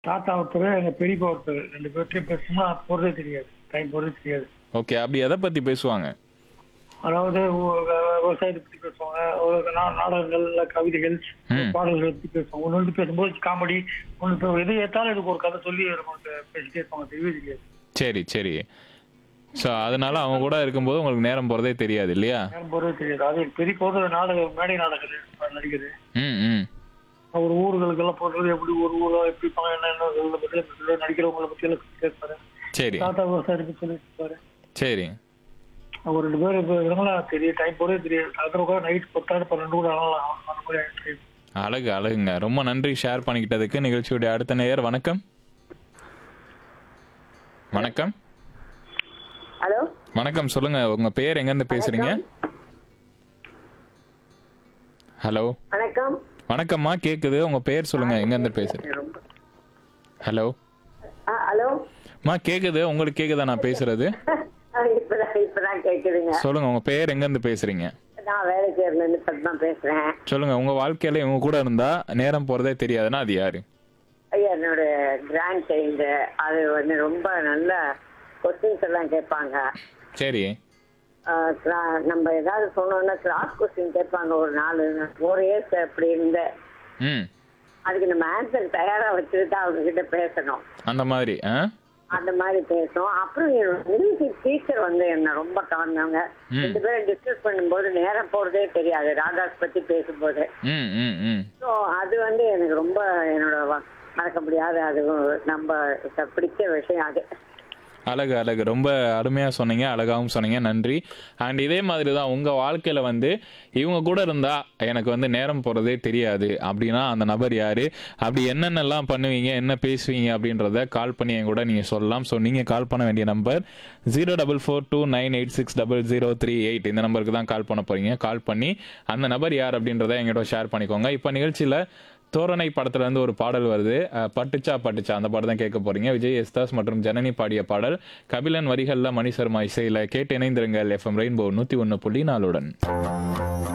தாத்தா ஒருத்தர் எங்க பெரியப்பா ஒருத்தர் ரெண்டு பேர்ட்டையும் பேசணும்னா போறதே தெரியாது டைம் போறதே தெரியாது ஓகே அப்படி எதை பத்தி பேசுவாங்க அதாவது ஒ- வ- விவசாயத்தை பத்தி பேசுவாங்க ஒரு நா- நாடகங்கள் இல்ல கவிதைகள் ம். பாடல்களை பத்தி பேசுவாங்க ஒன்று வந்து பேசும்போது காமெடி ஒன்று இப்போ எது ஏத்தாலும் எனக்கு ஒரு கதை சொல்லி நமக்கு பேசிட்டே இருப்பாங்க தெரியவே தெரியாது சரி சரி ஸோ அதனால அவங்க கூட இருக்கும்போது உங்களுக்கு நேரம் போறதே தெரியாது இல்லையா நேரம் போறதே தெரியாது அது பெரிய போது நாடக மேடை நாடகம் நடிகர் ம் ம் ஒரு ஊர்களுக்கெல்லாம் போடுறது எப்படி ஒரு ஊரா எப்படி இருப்பாங்க என்ன என்ன இதை பத்தி சொல்லி நடிக்கிறவங்கள பத்தி எல்லாம் கேட்பாரு சரி தாத்தா விவசாயத்தை பத்தி சொல்லி இருப்பாரு சரி அவங்க ரெண்டு பேரும் இப்போ இதெல்லாம் தெரியும் டைம் போறதே தெரியாது ராத்திரி கூட நைட் பத்தாயிரம் பன்னெண்டு கூட ஆகலாம் அந்த மாதிரி ஆயிடுச்சு அழகு அழகுங்க ரொம்ப நன்றி ஷேர் பண்ணிக்கிட்டதுக்கு நிகழ்ச்சியுடைய அடுத்த நேயர் வணக்கம் வணக்கம் ஹலோ வணக்கம் சொல்லுங்க உங்க பேர் எங்கேருந்து பேசுறீங்க ஹலோ வணக்கம் வணக்கம்மா கேக்குது உங்க பேர் சொல்லுங்க எங்கேருந்து பேசுறீங்க ஹலோ ஆ ஹலோ அம்மா கேக்குது உங்களுக்கு கேக்குதா நான் பேசுறது ஆ, இப்பதான் இப்பதான் கேக்குதுங்க சொல்லுங்க உங்க பேர் எங்கேருந்து பேசுறீங்க நான் வேலை சேர்ந்து பத்மா பேசுறேன் சொல்லுங்க உங்க வாழ்க்கையில இவங்க கூட இருந்தா நேரம் போறதே தெரியாதுன்னா அது யாரு ஐயா என்னோட கிராண்ட் சைல்டு அது வந்து ரொம்ப நல்ல கொஸ்டின்ஸ் எல்லாம் கேட்பாங்க சரி ஆ, cla- நம்ம ஏதாவது சொன்னோம்னா கிளாஸ் கொஸ்டின் கேட்பாங்க ஒரு நாலு ஃபோர் இயர்ஸ் அப்படி இருந்த ம் அதுக்கு நம்ம ஆன்சர் தயாரா வச்சுட்டு தான் அவங்க கிட்ட பேசணும் அந்த மாதிரி ஆ அந்த மாதிரி பேசும் அப்புறம் என்னோட மியூசிக் டீச்சர் வந்து என்ன ரொம்ப கவர்ந்தவங்க ம். ரெண்டு பேரும் டிஸ்கஸ் பண்ணும்போது நேரம் போறதே தெரியாது ராதாஸ் பத்தி பேசும்போது ம் ம் ம் ஸோ அது வந்து எனக்கு ரொம்ப என்னோட வ- மறக்க முடியாத அது நம்ம பிடிச்ச விஷயம் அது அழகு அழகு ரொம்ப அருமையா சொன்னீங்க அழகாவும் சொன்னீங்க நன்றி அண்ட் இதே மாதிரி தான் உங்க வாழ்க்கையில வந்து இவங்க கூட இருந்தா எனக்கு வந்து நேரம் போறதே தெரியாது அப்படின்னா அந்த நபர் யாரு அப்படி என்னென்னலாம் பண்ணுவீங்க என்ன பேசுவீங்க அப்படின்றத கால் பண்ணி என் கூட நீங்க சொல்லலாம் ஸோ நீங்க கால் பண்ண வேண்டிய number zero double four two nine eight six double zero three eight இந்த நம்பருக்கு தான் கால் பண்ண போறீங்க கால் பண்ணி அந்த நபர் யார் அப்படின்றத எங்கிட்ட ஷேர் பண்ணிக்கோங்க இப்போ நிகழ்ச்சியில தோரணை படத்துல இருந்து ஒரு பாடல் வருது அஹ், பட்டுச்சா பட்டுச்சா அந்த பாடம் தான் கேட்க போறீங்க விஜய் எஸ்தாஸ் மற்றும் ஜனனி பாடிய பாடல் கபிலன் வரிகள்ல மணி சர்மா இசையில கேட்டு இணைந்திருங்கள் எஃப்எம் ரெயின்போ நூத்தி ஒன்னு புள்ளி நாலுடன்